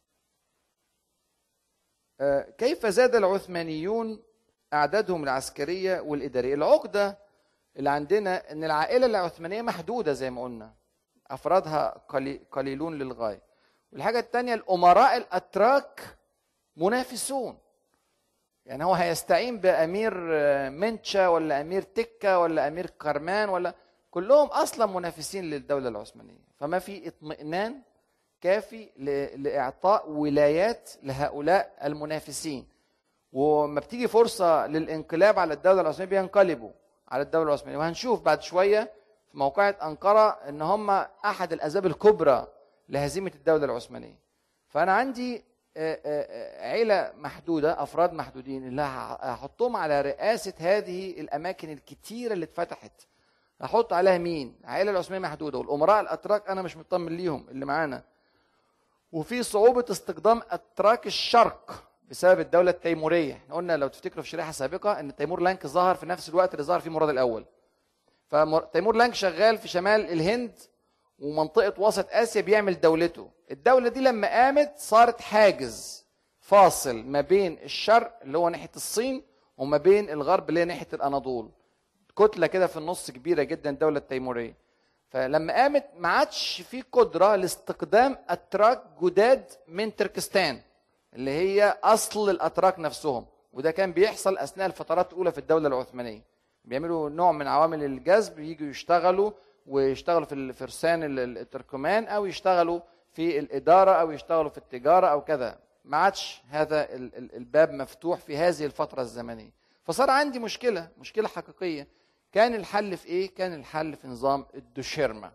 آه، كيف زاد العثمانيون أعدادهم العسكرية والإدارية العقدة اللي عندنا أن العائلة العثمانية محدودة زي ما قلنا أفرادها قليلون للغاية والحاجة الثانية الأمراء الأتراك منافسون يعني هو هيستعين بأمير آه، منشا ولا أمير تكة ولا أمير كرمان ولا كلهم أصلا منافسين للدولة العثمانية فما في اطمئنان كافي لاعطاء ولايات لهؤلاء المنافسين وما بتيجي فرصه للانقلاب على الدوله العثمانيه بينقلبوا على الدوله العثمانيه وهنشوف بعد شويه في موقعة أنقرة إن هم أحد الأسباب الكبرى لهزيمة الدولة العثمانية فأنا عندي عيلة محدودة أفراد محدودين اللي هحطهم على رئاسة هذه الأماكن الكتيرة اللي اتفتحت هحط عليها مين؟ العائلة العثمانية محدودة والأمراء الأتراك أنا مش مطمن ليهم اللي معانا وفي صعوبة استخدام أتراك الشرق بسبب الدولة التيمورية احنا قلنا لو تفتكروا في شريحة سابقة ان تيمور لانك ظهر في نفس الوقت اللي ظهر فيه مراد الأول فتيمور لانك شغال في شمال الهند ومنطقة وسط آسيا بيعمل دولته الدولة دي لما قامت صارت حاجز فاصل ما بين الشرق اللي هو ناحية الصين وما بين الغرب اللي هي ناحية الأناضول كتلة كده في النص كبيرة جدا الدولة التيمورية فلما قامت ما عادش في قدره لاستقدام اتراك جداد من تركستان اللي هي اصل الاتراك نفسهم وده كان بيحصل اثناء الفترات الاولى في الدوله العثمانيه بيعملوا نوع من عوامل الجذب يجوا يشتغلوا ويشتغلوا في الفرسان التركمان او يشتغلوا في الاداره او يشتغلوا في التجاره او كذا ما عادش هذا الباب مفتوح في هذه الفتره الزمنيه فصار عندي مشكله مشكله حقيقيه كان الحل في ايه كان الحل في نظام الدوشيرما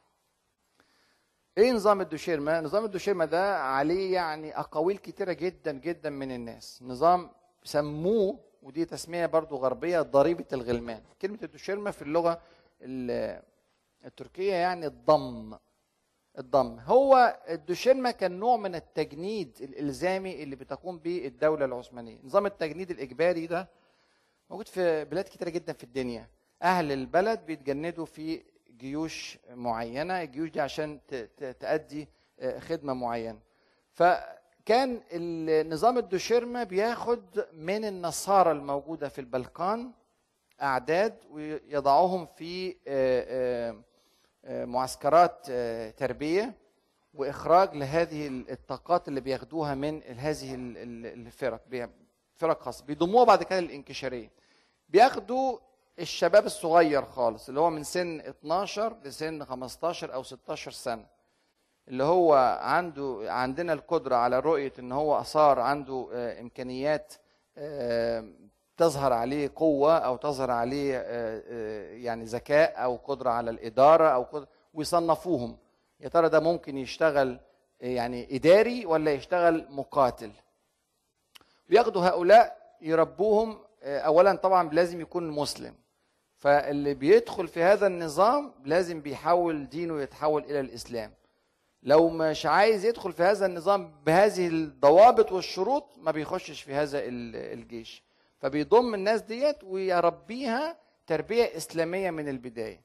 ايه نظام الدوشيرما نظام الدوشيرما ده عليه يعني اقاويل كتيره جدا جدا من الناس نظام سموه ودي تسميه برضو غربيه ضريبه الغلمان كلمه الدوشيرما في اللغه التركيه يعني الضم الضم هو الدوشيرما كان نوع من التجنيد الالزامي اللي بتقوم به الدوله العثمانيه نظام التجنيد الاجباري ده موجود في بلاد كتيره جدا في الدنيا اهل البلد بيتجندوا في جيوش معينه الجيوش دي عشان تأدي آه، خدمه معينه فكان نظام الدوشيرما بياخد من النصارى الموجوده في البلقان اعداد ويضعهم في آه، آه، معسكرات تربيه واخراج لهذه الطاقات اللي بياخدوها من هذه الفرق فرق خاصه بيضموها بعد كده للانكشاريه بياخدوا الشباب الصغير خالص اللي هو من سن 12 لسن 15 او 16 سنه اللي هو عنده عندنا القدره على رؤيه ان هو صار عنده آه، امكانيات آه، تظهر عليه قوه او تظهر عليه آه، يعني ذكاء او قدره على الاداره او قدرة ويصنفوهم يا ترى ده ممكن يشتغل يعني اداري ولا يشتغل مقاتل بياخدوا هؤلاء يربوهم اولا طبعا لازم يكون مسلم فاللي بيدخل في هذا النظام لازم بيحول دينه يتحول الى الاسلام لو مش عايز يدخل في هذا النظام بهذه الضوابط والشروط ما بيخشش في هذا الجيش فبيضم الناس ديت ويربيها تربيه اسلاميه من البدايه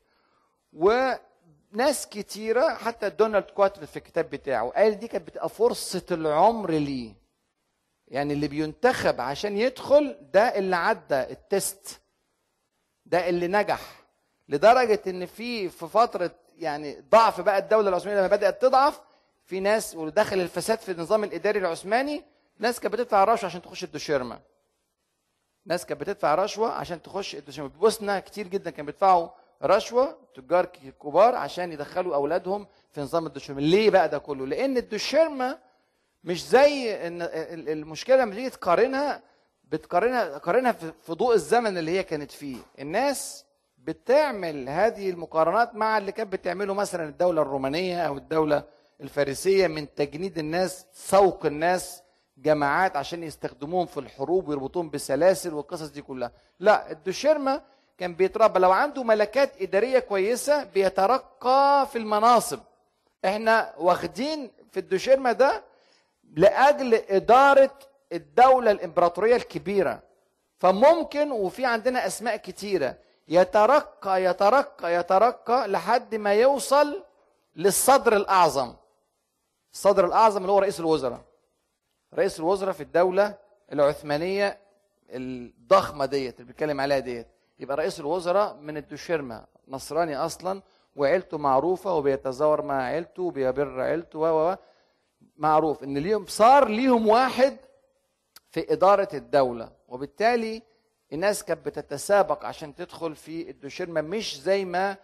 وناس كتيره حتى دونالد كواتر في الكتاب بتاعه قال دي كانت بتبقى فرصه العمر ليه يعني اللي بينتخب عشان يدخل ده اللي عدى التست ده اللي نجح لدرجه ان في في فتره يعني ضعف بقى الدوله العثمانيه لما بدات تضعف في ناس ودخل الفساد في النظام الاداري العثماني ناس كانت بتدفع رشوه عشان تخش الدوشيرما ناس كانت بتدفع رشوه عشان تخش الدوشيرما بوسنا كتير جدا كانوا بيدفعوا رشوه تجار كبار عشان يدخلوا اولادهم في نظام الدوشيرما ليه بقى ده كله لان الدوشيرما مش زي ان المشكله لما تيجي تقارنها بتقارنها قارنها في ضوء الزمن اللي هي كانت فيه الناس بتعمل هذه المقارنات مع اللي كانت بتعمله مثلا الدوله الرومانيه او الدوله الفارسيه من تجنيد الناس سوق الناس جماعات عشان يستخدموهم في الحروب ويربطوهم بسلاسل والقصص دي كلها لا الدوشيرما كان بيتربى لو عنده ملكات اداريه كويسه بيترقى في المناصب احنا واخدين في الدوشيرما ده لاجل اداره الدوله الامبراطوريه الكبيره فممكن وفي عندنا اسماء كتيره يترقى يترقى يترقى لحد ما يوصل للصدر الاعظم الصدر الاعظم اللي هو رئيس الوزراء رئيس الوزراء في الدوله العثمانيه الضخمه ديت اللي بيتكلم عليها ديت يبقى رئيس الوزراء من الدوشيرما نصراني اصلا وعيلته معروفه وبيتزاور مع عيلته وبيبر عيلته و معروف ان ليهم صار ليهم واحد في اداره الدوله وبالتالي الناس كانت بتتسابق عشان تدخل في الدوشيرما مش زي ما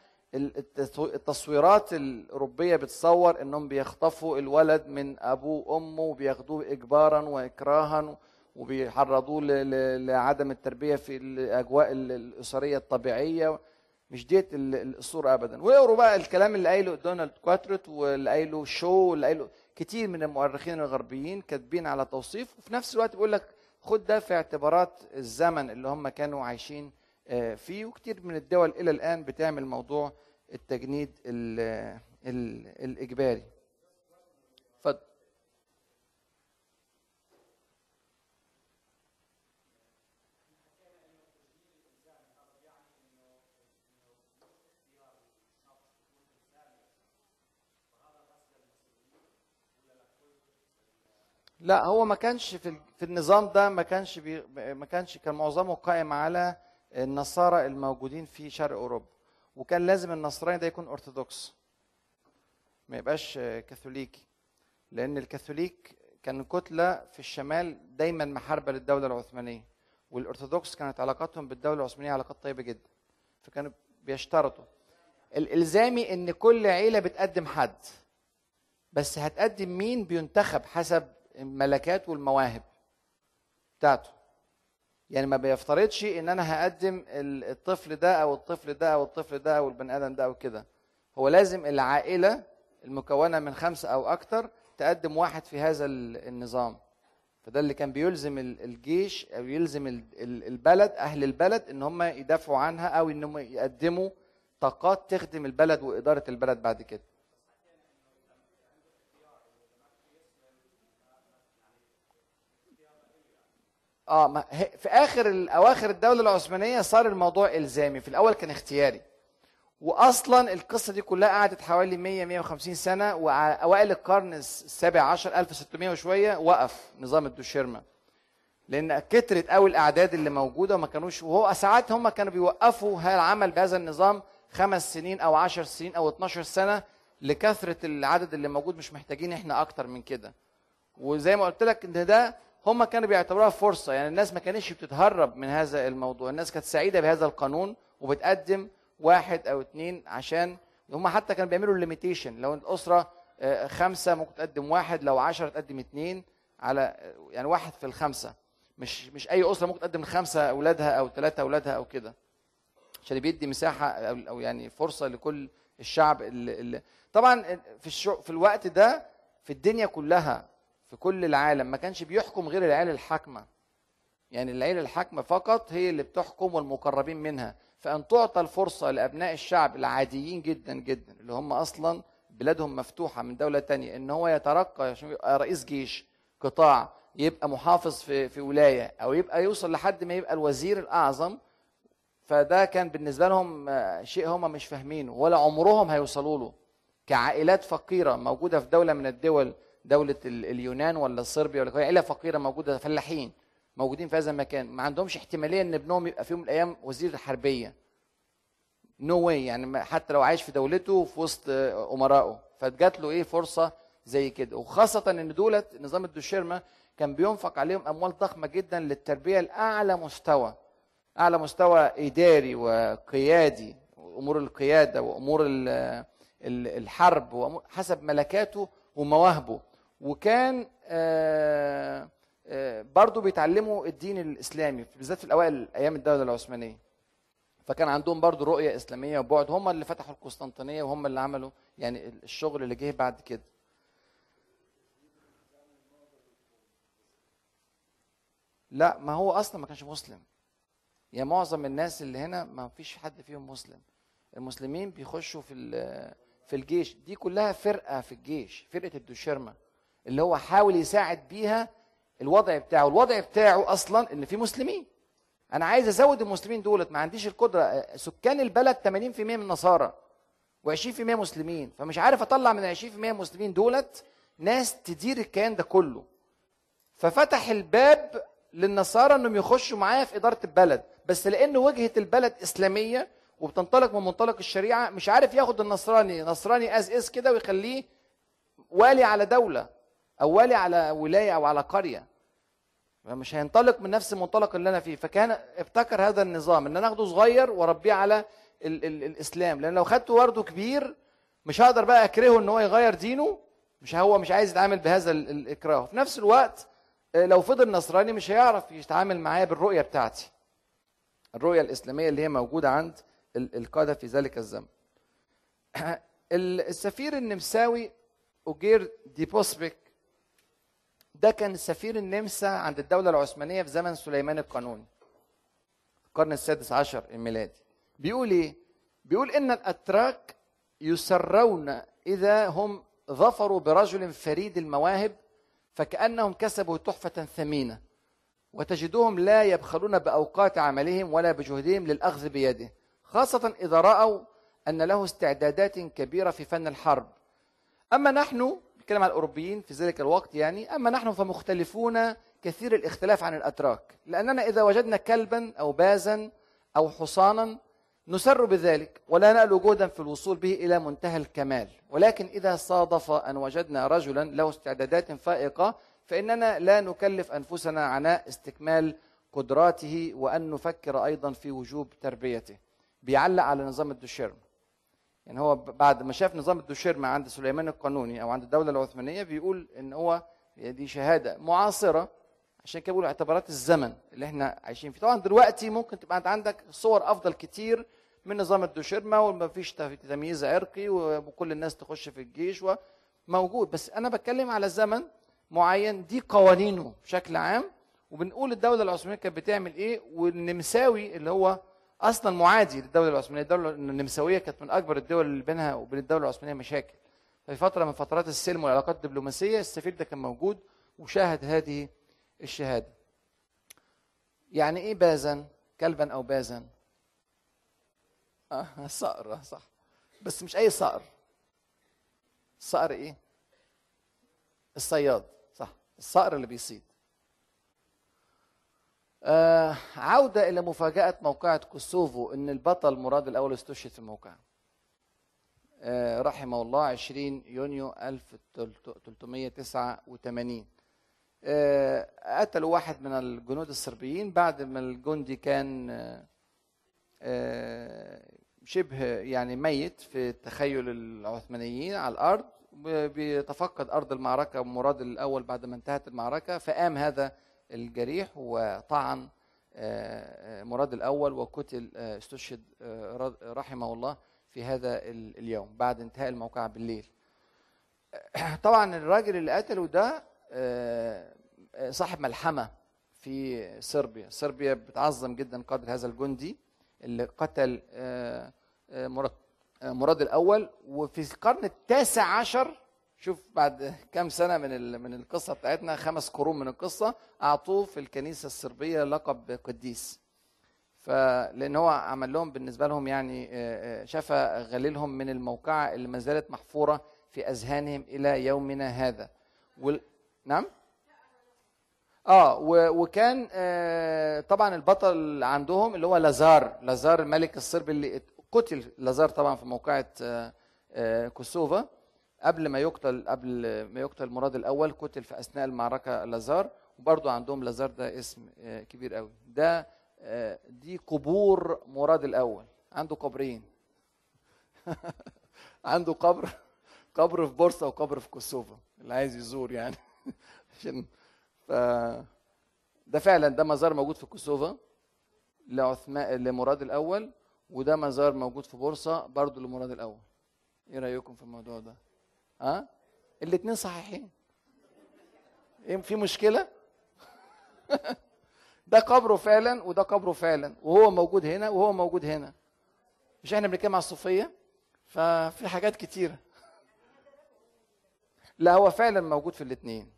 التصويرات الاوروبيه بتصور انهم بيخطفوا الولد من ابوه وامه وبياخدوه اجبارا واكراها وبيحرضوه لعدم التربيه في الاجواء الاسريه الطبيعيه مش ديت الصوره ابدا واقروا بقى الكلام اللي قايله دونالد كواترت واللي قايله شو واللي قايله كتير من المؤرخين الغربيين كاتبين على توصيف وفي نفس الوقت بيقول لك خد ده في اعتبارات الزمن اللي هم كانوا عايشين آه، فيه وكتير من الدول الى الان بتعمل موضوع التجنيد الاجباري اتفضل لا هو ما كانش في في النظام ده ما كانش بي ما كانش كان معظمه قائم على النصارى الموجودين في شرق اوروبا وكان لازم النصراني ده يكون ارثوذكس ما يبقاش كاثوليكي لان الكاثوليك كان كتله في الشمال دايما محاربه للدوله العثمانيه والارثوذكس كانت علاقاتهم بالدوله العثمانيه علاقات طيبه جدا فكانوا بيشترطوا الالزامي ان كل عيله بتقدم حد بس هتقدم مين بينتخب حسب الملكات والمواهب بتاعته يعني ما بيفترضش ان انا هقدم الطفل ده او الطفل ده او الطفل ده او البني ادم ده او كده هو لازم العائله المكونه من خمسه او اكثر تقدم واحد في هذا النظام فده اللي كان بيلزم الجيش او يلزم البلد اهل البلد ان هم يدافعوا عنها او ان هم يقدموا طاقات تخدم البلد واداره البلد بعد كده اه ما هي- في اخر ال- اواخر الدوله العثمانيه صار الموضوع الزامي في الاول كان اختياري واصلا القصه دي كلها قعدت حوالي 100 150 سنه واوائل القرن السابع عشر 1600 وشويه وقف نظام الدوشيرما لان كترت قوي الاعداد اللي موجوده وما كانوش وهو ساعات هم كانوا بيوقفوا هذا العمل بهذا النظام خمس سنين او عشر سنين او 12 سنه لكثره العدد اللي موجود مش محتاجين احنا اكتر من كده وزي ما قلت لك ان ده هم كانوا بيعتبروها فرصه يعني الناس ما كانتش بتتهرب من هذا الموضوع الناس كانت سعيده بهذا القانون وبتقدم واحد او اتنين عشان هم حتى كانوا بيعملوا ليميتيشن لو الاسره آه، خمسه ممكن تقدم واحد لو عشرة تقدم اتنين على يعني واحد في الخمسه مش مش اي اسره ممكن تقدم خمسه اولادها او ثلاثه اولادها او كده عشان بيدي مساحه او أو يعني فرصه لكل الشعب اللي اللي طبعا في الشو في الوقت ده في الدنيا كلها في كل العالم ما كانش بيحكم غير العيله الحاكمه يعني العيله الحاكمه فقط هي اللي بتحكم والمقربين منها فان تعطى الفرصه لابناء الشعب العاديين جدا جدا اللي هم اصلا بلادهم مفتوحه من دوله تانية ان هو يترقى عشان يبقى رئيس جيش قطاع يبقى محافظ في في ولايه او يبقى يوصل لحد ما يبقى الوزير الاعظم فده كان بالنسبه لهم آه، شيء هم مش فاهمينه ولا عمرهم هيوصلوا له كعائلات فقيره موجوده في دوله من الدول دوله ال- اليونان ولا صربيا ولا عائله فقيره موجوده فلاحين موجودين في هذا المكان ما عندهمش احتماليه ان ابنهم يبقى في يوم من الايام وزير حربيه نو no واي يعني ما- حتى لو عايش في دولته في وسط آه، امرائه فجات له ايه فرصه زي كده وخاصه ان دولت نظام الدوشيرما كان بينفق عليهم اموال ضخمه جدا للتربيه لاعلى مستوى اعلى مستوى اداري وقيادي امور القياده وامور ال- ال- الحرب وأمور- حسب ملكاته ومواهبه وكان آه، آه، برضو بيتعلموا الدين الاسلامي بالذات في الاوائل ايام الدوله العثمانيه فكان عندهم برضو رؤيه اسلاميه وبعد هم اللي فتحوا القسطنطينيه وهم اللي عملوا يعني الشغل اللي جه بعد كده لا ما هو اصلا ما كانش مسلم يا معظم الناس اللي هنا ما فيش حد فيهم مسلم المسلمين بيخشوا في ال- في الجيش دي كلها فرقه في الجيش فرقه الدوشيرما اللي هو حاول يساعد بيها الوضع بتاعه الوضع بتاعه اصلا ان في مسلمين انا عايز ازود المسلمين دولت ما عنديش القدره سكان البلد 80% من نصارى و20% مسلمين فمش عارف اطلع من ال 20% مسلمين دولت ناس تدير الكيان ده كله ففتح الباب للنصارى انهم يخشوا معايا في اداره البلد بس لان وجهه البلد اسلاميه وبتنطلق من منطلق الشريعه مش عارف ياخد النصراني نصراني از از كده ويخليه والي على دوله او والي على ولايه او على قريه مش هينطلق من نفس المنطلق اللي انا فيه فكان ابتكر هذا النظام ان انا اخده صغير واربيه على ال ال الاسلام لان لو خدته ورده كبير مش هقدر بقى اكرهه ان هو يغير دينه مش هو مش عايز يتعامل بهذا ال- الاكراه في نفس الوقت آه، لو فضل نصراني مش هيعرف يتعامل معايا بالرؤيه بتاعتي الرؤيه الاسلاميه اللي هي موجوده عند ال- القاده في ذلك الزمن ال- السفير النمساوي اوجير ديبوسبيك ده كان سفير النمسا عند الدولة العثمانية في زمن سليمان القانوني القرن السادس عشر الميلادي بيقول ايه بيقول ان الاتراك يسرون اذا هم ظفروا برجل فريد المواهب فكانهم كسبوا تحفه ثمينه وتجدهم لا يبخلون باوقات عملهم ولا بجهدهم للاخذ بيده خاصه اذا راوا ان له استعدادات كبيره في فن الحرب اما نحن بنتكلم على الاوروبيين في ذلك الوقت يعني اما نحن فمختلفون كثير الاختلاف عن الاتراك لاننا اذا وجدنا كلبا او بازا او حصانا نسر بذلك ولا نأل جهدا في الوصول به الى منتهى الكمال ولكن اذا صادف ان وجدنا رجلا له استعدادات فائقه فاننا لا نكلف انفسنا عناء استكمال قدراته وان نفكر ايضا في وجوب تربيته بيعلق على نظام الدوشيرم يعني هو بعد ما شاف نظام الدوشيرما عند سليمان القانوني او عند الدوله العثمانيه بيقول ان هو دي شهاده معاصره عشان كده بيقولوا اعتبارات الزمن اللي احنا عايشين فيه طبعا دلوقتي ممكن تبقى انت عندك صور افضل كتير من نظام الدوشيرما وما فيش تمييز عرقي وكل الناس تخش في الجيش وموجود بس انا بتكلم على زمن معين دي قوانينه بشكل عام وبنقول الدوله العثمانيه كانت بتعمل ايه والنمساوي اللي هو اصلا معادي للدوله العثمانيه الدوله النمساويه كانت من اكبر الدول اللي بينها وبين الدوله العثمانيه مشاكل في فتره من فترات السلم والعلاقات الدبلوماسيه السفير ده كان موجود وشاهد هذه الشهاده يعني ايه بازن كلبا او بازن اه صقر آه، صح بس مش اي صقر الصقر ايه الصياد صح الصقر اللي بيصيد آه عودة إلى مفاجأة موقعة كوسوفو إن البطل مراد الأول استشهد في الموقع آه رحمه الله 20 يونيو 1389 آه قتلوا واحد من الجنود الصربيين بعد ما الجندي كان آه, آه، شبه يعني ميت في تخيل العثمانيين على الأرض بيتفقد أرض المعركة مراد الأول بعد ما انتهت المعركة فقام هذا الجريح وطعن آه، آه، مراد الاول وقتل آه، استشهد رحمه الله في هذا اليوم بعد انتهاء الموقعة بالليل طبعا الراجل اللي قتله ده صاحب ملحمة في صربيا صربيا بتعظم جدا قدر هذا الجندي اللي قتل مراد مراد الأول وفي القرن التاسع عشر شوف بعد كام سنه من من القصه بتاعتنا خمس قرون من القصه اعطوه في الكنيسه الصربيه لقب قديس فلان هو عمل لهم بالنسبه لهم يعني آه، آه، شفى غليلهم من الموقعه اللي ما زالت محفوره في اذهانهم الى يومنا هذا وال... نعم اه وكان آه طبعا البطل عندهم اللي هو لازار لازار الملك الصربي اللي قتل لازار طبعا في موقعه آه آه كوسوفا قبل ما يقتل قبل ما يقتل مراد الاول قتل في اثناء المعركه لازار وبرضه عندهم لازار ده اسم آه، كبير قوي ده آه، دي قبور مراد الاول عنده قبرين عنده قبر قبر في بورصه وقبر في كوسوفا اللي عايز يزور يعني عشان ف ده فعلا ده مزار موجود في كوسوفا لعثمان لمراد الاول وده مزار موجود في بورصه برضه لمراد الاول ايه رايكم في الموضوع ده ها الاثنين صحيحين ايه في مشكله ده قبره فعلا وده قبره فعلا وهو موجود هنا وهو موجود هنا مش احنا بنتكلم على الصوفيه ففي حاجات كتيره لا هو فعلا موجود في الاثنين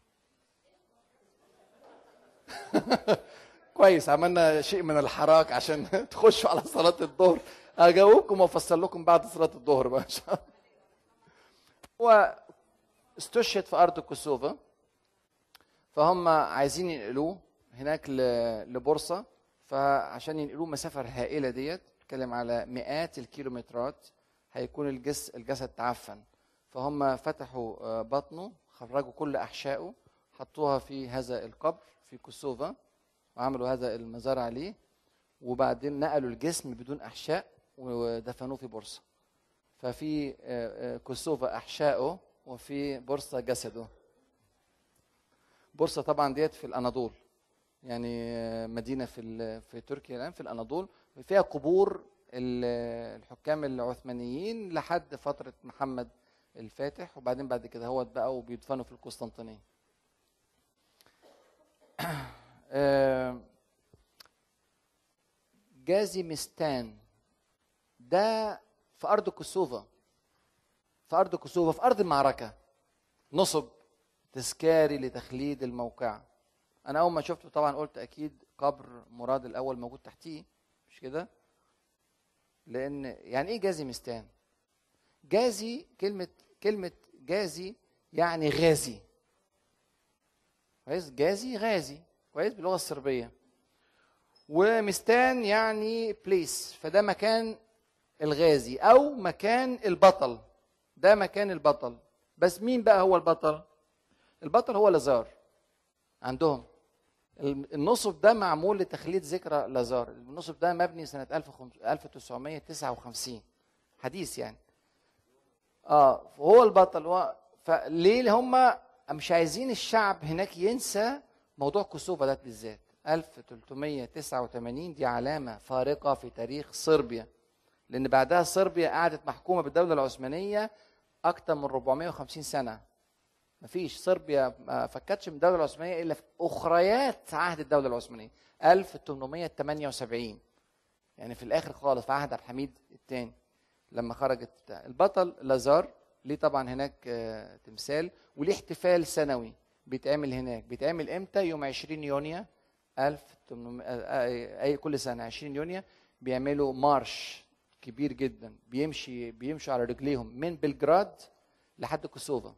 كويس عملنا شيء من الحراك عشان تخشوا على صلاه الظهر اجاوبكم وافسر لكم بعد صلاه الظهر بقى ان شاء الله هو استشهد في ارض كوسوفا فهم عايزين ينقلوه هناك لبورصه فعشان ينقلوه مسافه هائله ديت بتكلم على مئات الكيلومترات هيكون الجس الجسد تعفن فهم فتحوا آه، بطنه خرجوا كل احشائه حطوها في هذا القبر في كوسوفا وعملوا هذا المزار عليه وبعدين نقلوا الجسم بدون احشاء ودفنوه في بورصه ففي آه، آه، كوسوفا احشائه وفي بورصه جسده بورصه طبعا ديت في الاناضول يعني آه، مدينه في في تركيا الان في الاناضول فيها قبور الحكام العثمانيين لحد فتره محمد الفاتح وبعدين بعد كده هو بقى وبيدفنوا في القسطنطينيه جازي مستان ده في ارض كوسوفا في ارض كوسوفا في ارض المعركه نصب تذكاري لتخليد الموقع انا اول ما شفته طبعا قلت اكيد قبر مراد الاول موجود تحتيه مش كده لان يعني ايه جازي مستان جازي كلمه كلمه جازي يعني غازي كويس جازي غازي كويس باللغه الصربيه ومستان يعني بليس فده مكان الغازي او مكان البطل ده مكان البطل بس مين بقى هو البطل البطل هو لازار عندهم النصب ده معمول لتخليد ذكرى لازار النصب ده مبني سنة 1959 حديث يعني اه هو البطل هو فليه هم مش عايزين الشعب هناك ينسى موضوع كوسوفا ده بالذات 1389 دي علامة فارقة في تاريخ صربيا لان بعدها صربيا قعدت محكومه بالدوله العثمانيه اكثر من 450 سنه مفيش صربيا ما فكتش من الدوله العثمانيه الا في اخريات عهد الدوله العثمانيه 1878 يعني في الاخر خالص في عهد عبد الحميد الثاني لما خرجت بتاع البطل لازار ليه طبعا هناك آه، تمثال وليه احتفال سنوي بيتعمل هناك بيتعمل امتى يوم 20 يونيو 1800 اي كل سنه 20 يونيو بيعملوا مارش كبير جدا بيمشي بيمشوا على رجليهم من بلجراد لحد كوسوفا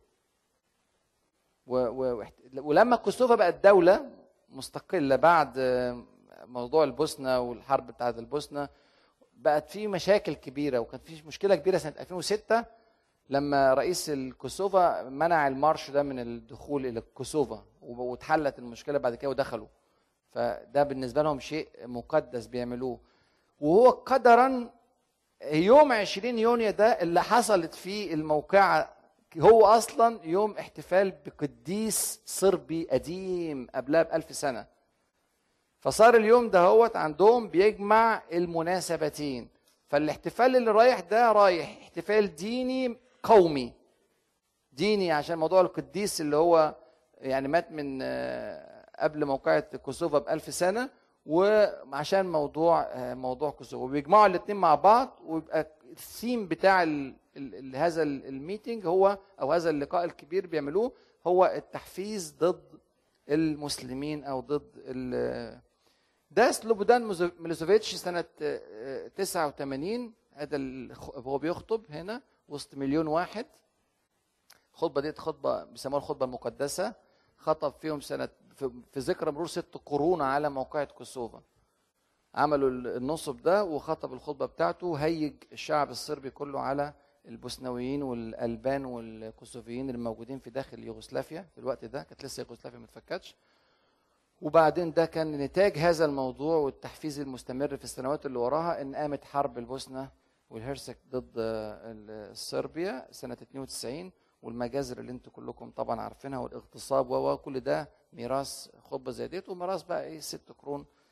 و و ولما كوسوفا بقت دوله مستقله بعد موضوع البوسنه والحرب بتاعت البوسنه بقت في مشاكل كبيره وكان في مشكله كبيره سنه 2006 لما رئيس الكوسوفا منع المارش ده من الدخول الى كوسوفا واتحلت المشكله بعد كده ودخلوا فده بالنسبه لهم شيء مقدس بيعملوه وهو قدرا يوم 20 يونيو ده اللي حصلت فيه الموقعة هو أصلا يوم احتفال بقديس صربي قديم قبلها بألف سنة فصار اليوم ده هو عندهم بيجمع المناسبتين فالاحتفال اللي رايح ده رايح احتفال ديني قومي ديني عشان موضوع القديس اللي هو يعني مات من قبل موقعة كوسوفا بألف سنة وعشان موضوع موضوع كوسوفا وبيجمعوا الاثنين مع بعض ويبقى الثيم بتاع ال ال هذا الميتنج هو او هذا اللقاء الكبير بيعملوه هو التحفيز ضد المسلمين او ضد ده سلوبودان ميلوسوفيتش سنة 89 هذا هو بيخطب هنا وسط مليون واحد الخطبة دي خطبة بيسموها الخطبة المقدسة خطب فيهم سنة في ذكرى مرور ست قرون على موقعة كوسوفا عملوا النصب ده وخطب الخطبة بتاعته وهيج الشعب الصربي كله على البوسنويين والألبان والكوسوفيين الموجودين في داخل يوغوسلافيا في الوقت ده كانت لسه يوغوسلافيا ما اتفكتش وبعدين ده كان نتاج هذا الموضوع والتحفيز المستمر في السنوات اللي وراها ان قامت حرب البوسنه والهرسك ضد صربيا سنه 92 والمجازر اللي انتم كلكم طبعا عارفينها والاغتصاب وكل ده ميراث خطبه زي ديت وميراث بقى ايه ست قرون